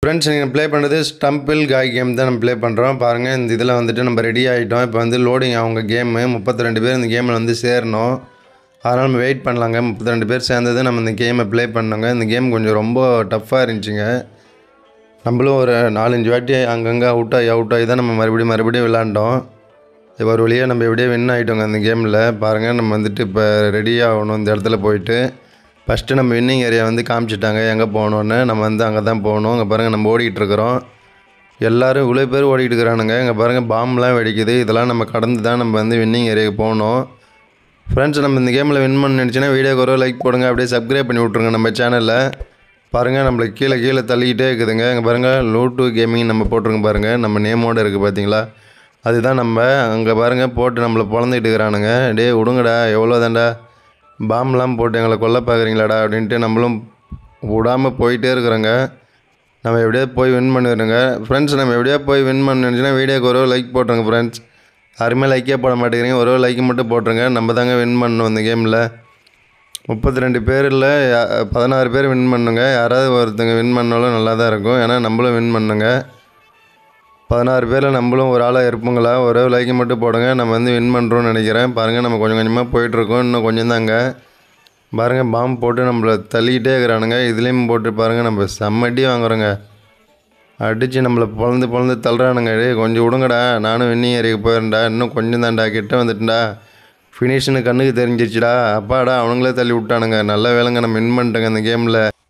friends நீங்கள் play பண்ணுறது stumble காய் கேம் தான் நம்ம ப்ளே பண்ணுறோம் பாருங்கள் இந்த இதில் வந்துட்டு நம்ம ரெடி ஆகிட்டோம் இப்போ வந்து லோடிங் அவங்க கேமு முப்பத்தி ரெண்டு பேர் இந்த கேமில் வந்து சேரணும் அதனால் நம்ம வெயிட் பண்ணலாங்க முப்பத்தி ரெண்டு பேர் சேர்ந்தது நம்ம இந்த கேமை ப்ளே பண்ணோங்க இந்த கேம் கொஞ்சம் ரொம்ப டஃப்பாக இருந்துச்சுங்க நம்மளும் ஒரு நாலஞ்சு வாட்டி அங்கங்கே அவுட் ஆகி அவுட் ஆகி தான் நம்ம மறுபடியும் மறுபடியும் விளாண்டோம் இப்போ ஒரு வழியாக நம்ம எப்படியே வின் ஆகிட்டோங்க அந்த கேமில் பாருங்கள் நம்ம வந்துட்டு இப்போ ரெடி ஆகணும் இந்த இடத்துல போயிட்டு ஃபஸ்ட்டு நம்ம வின்னிங் ஏரியா வந்து காமிச்சிட்டாங்க எங்கே போகணுன்னு நம்ம வந்து அங்கே தான் போகணும் இங்கே பாருங்கள் நம்ம ஓடிக்கிட்டு இருக்கிறோம் எல்லோரும் இவ்வளோ பேர் ஓடிக்கிட்டு இருக்கிறானுங்க இங்கே பாருங்கள் பாம்பெலாம் வெடிக்குது இதெல்லாம் நம்ம கடந்து தான் நம்ம வந்து வின்னிங் ஏரியாவுக்கு போகணும் ஃப்ரெண்ட்ஸ் நம்ம இந்த கேமில் வின் பண்ண நினச்சின்னா வீடியோக்கு ஒரு லைக் போடுங்க அப்படியே சப்ஸ்கிரைப் பண்ணி விட்ருங்க நம்ம சேனலில் பாருங்கள் நம்மளுக்கு கீழே கீழே தள்ளிக்கிட்டே இருக்குதுங்க இங்கே பாருங்கள் லோ டூ கேமிங் நம்ம போட்டிருங்க பாருங்கள் நம்ம நேமோடு இருக்குது பார்த்தீங்களா அதுதான் நம்ம அங்கே பாருங்கள் போட்டு நம்மளை பொழந்துக்கிட்டு இருக்கிறானுங்க டேய் விடுங்கடா எவ்வளோ தாண்டா பாம்பெலாம் போட்டு எங்களை கொல்ல பார்க்குறீங்களாடா அப்படின்ட்டு நம்மளும் விடாமல் போயிட்டே இருக்கிறோங்க நம்ம எப்படியாவது போய் வின் பண்ணிடுங்க ஃப்ரெண்ட்ஸ் நம்ம எப்படியா போய் வின் பண்ணுச்சுன்னா வீடியோக்கு ஒரு லைக் போட்டுருங்க ஃப்ரெண்ட்ஸ் யாருமே லைக்கே போட மாட்டேங்கிறீங்க ஒரு லைக் மட்டும் போட்டுருங்க நம்ம தாங்க வின் பண்ணணும் இந்த கேமில் முப்பத்தி ரெண்டு பேரில் பதினாறு பேர் வின் பண்ணுங்க யாராவது ஒருத்தங்க வின் பண்ணாலும் நல்லா தான் இருக்கும் ஏன்னா நம்மளும் வின் பண்ணுங்க பதினாறு பேரில் நம்மளும் ஒரு ஆளாக இருப்போங்களா ஒரே லைக் மட்டும் போடுங்க நம்ம வந்து வின் பண்ணுறோம்னு நினைக்கிறேன் பாருங்கள் நம்ம கொஞ்சம் கொஞ்சமாக போயிட்டுருக்கோம் இன்னும் கொஞ்சம் தாங்க பாருங்கள் பாம்பு போட்டு நம்மளை தள்ளிக்கிட்டே இருக்கிறானுங்க இதுலேயும் போட்டு பாருங்கள் நம்ம செம்மட்டி வாங்குறோங்க அடித்து நம்மளை பொழந்து பொழந்து தள்ளுறானுங்க டேய் கொஞ்சம் விடுங்கடா நானும் வின்னிங் ஏரியாக்கு போயிடுறேன்டா இன்னும் கொஞ்சம் தான்டா கிட்ட வந்துட்டேன்டா ஃபினிஷ்னு கண்ணுக்கு தெரிஞ்சிருச்சுடா அப்பாடா அவனுங்களே தள்ளி விட்டானுங்க நல்ல வேலைங்க நம்ம வின் பண்ணிட்டோங்க இந்த கேமில்